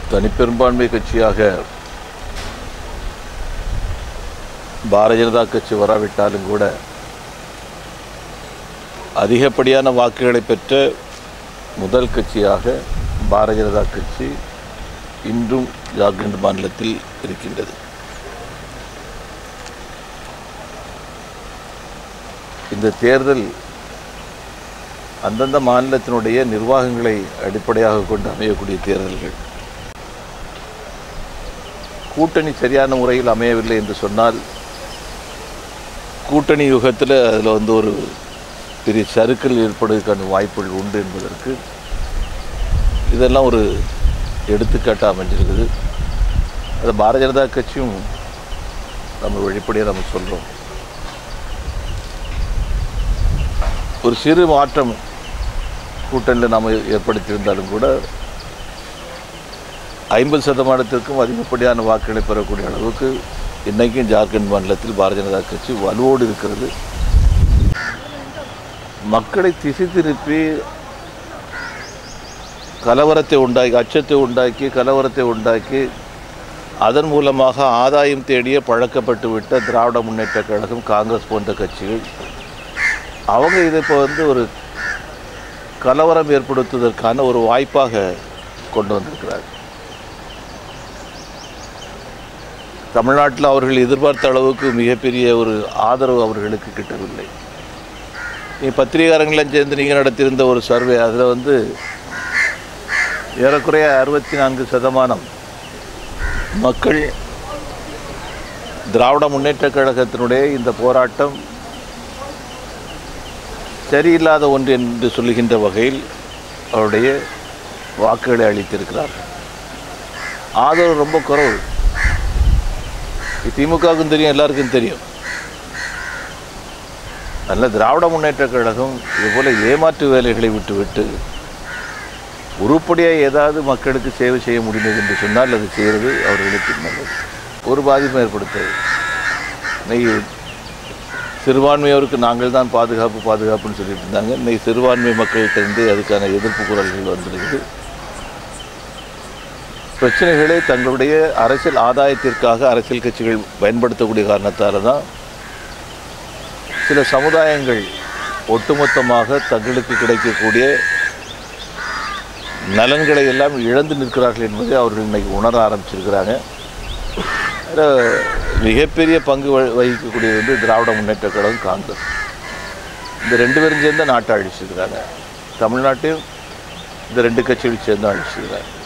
தனிப்பெரும்பான்மை கட்சியாக பாரதிய ஜனதா கட்சி வராவிட்டாலும் கூட அதிகப்படியான வாக்குகளை பெற்ற முதல் கட்சியாக பாரதிய ஜனதா கட்சி இன்றும் ஜார்க்கண்ட் மாநிலத்தில் இருக்கின்றது இந்த தேர்தல் அந்தந்த மாநிலத்தினுடைய நிர்வாகங்களை அடிப்படையாக கொண்டு அமையக்கூடிய தேர்தல்கள் கூட்டணி சரியான முறையில் அமையவில்லை என்று சொன்னால் கூட்டணி யுகத்தில் அதில் வந்து ஒரு பெரிய சறுக்கல் ஏற்படுவதற்கான வாய்ப்புகள் உண்டு என்பதற்கு இதெல்லாம் ஒரு எடுத்துக்காட்டாக அமைஞ்சிருக்குது அது பாரதிய ஜனதா கட்சியும் நம்ம வெளிப்படையாக நம்ம சொல்கிறோம் ஒரு சிறு மாற்றம் கூட்டணியில் நாம் ஏற்படுத்தியிருந்தாலும் கூட ஐம்பது சதமானத்திற்கும் அதிகப்படியான வாக்குகளை பெறக்கூடிய அளவுக்கு இன்றைக்கும் ஜார்க்கண்ட் மாநிலத்தில் பாரதிய ஜனதா கட்சி வலுவோடு இருக்கிறது மக்களை திசை திருப்பி கலவரத்தை உண்டாக்கி அச்சத்தை உண்டாக்கி கலவரத்தை உண்டாக்கி அதன் மூலமாக ஆதாயம் தேடிய பழக்கப்பட்டு விட்ட திராவிட முன்னேற்ற கழகம் காங்கிரஸ் போன்ற கட்சிகள் அவங்க இதை இப்போ வந்து ஒரு கலவரம் ஏற்படுத்துவதற்கான ஒரு வாய்ப்பாக கொண்டு வந்திருக்கிறார் தமிழ்நாட்டில் அவர்கள் எதிர்பார்த்த அளவுக்கு மிகப்பெரிய ஒரு ஆதரவு அவர்களுக்கு கிட்டவில்லை நீ பத்திரிகாரங்களாம் சேர்ந்து நீங்கள் நடத்தியிருந்த ஒரு சர்வே அதில் வந்து ஏறக்குறைய அறுபத்தி நான்கு சதமானம் மக்கள் திராவிட முன்னேற்ற கழகத்தினுடைய இந்த போராட்டம் சரியில்லாத ஒன்று என்று சொல்லுகின்ற வகையில் அவருடைய வாக்குகளை அளித்திருக்கிறார்கள் ஆதரவு ரொம்ப குறைவு திமுகவுக்கும் தெரியும் எல்லாருக்கும் தெரியும் நல்ல திராவிட முன்னேற்ற கழகம் இதுபோல ஏமாற்று வேலைகளை விட்டுவிட்டு உருப்படியாக ஏதாவது மக்களுக்கு சேவை செய்ய முடிந்தது என்று சொன்னால் அது செய்கிறது அவர்களுக்கு நல்லது ஒரு பாதிப்பும் ஏற்படுத்தது இன்னைக்கு சிறுபான்மையோருக்கு நாங்கள் தான் பாதுகாப்பு பாதுகாப்புன்னு சொல்லிட்டு இருந்தாங்க இன்னைக்கு சிறுபான்மை மக்கள்கிட்டருந்து அதுக்கான எதிர்ப்பு குரல்கள் வந்திருக்குது பிரச்சனைகளை தங்களுடைய அரசியல் ஆதாயத்திற்காக அரசியல் கட்சிகள் பயன்படுத்தக்கூடிய காரணத்தால் தான் சில சமுதாயங்கள் ஒட்டுமொத்தமாக தங்களுக்கு கிடைக்கக்கூடிய நலன்களை எல்லாம் இழந்து நிற்கிறார்கள் என்பதை அவர்கள் இன்னைக்கு உணர ஆரம்பிச்சிருக்கிறாங்க அதில் மிகப்பெரிய பங்கு வ- வகிக்கக்கூடியது வந்து திராவிட முன்னேற்ற கழகம் காங்கிரஸ் இந்த ரெண்டு பேரும் சேர்ந்து நாட்டை அழிச்சிருக்கிறாங்க தமிழ்நாட்டையும் இந்த ரெண்டு கட்சிகள் சேர்ந்து அழிச்சிருக்கிறாங்க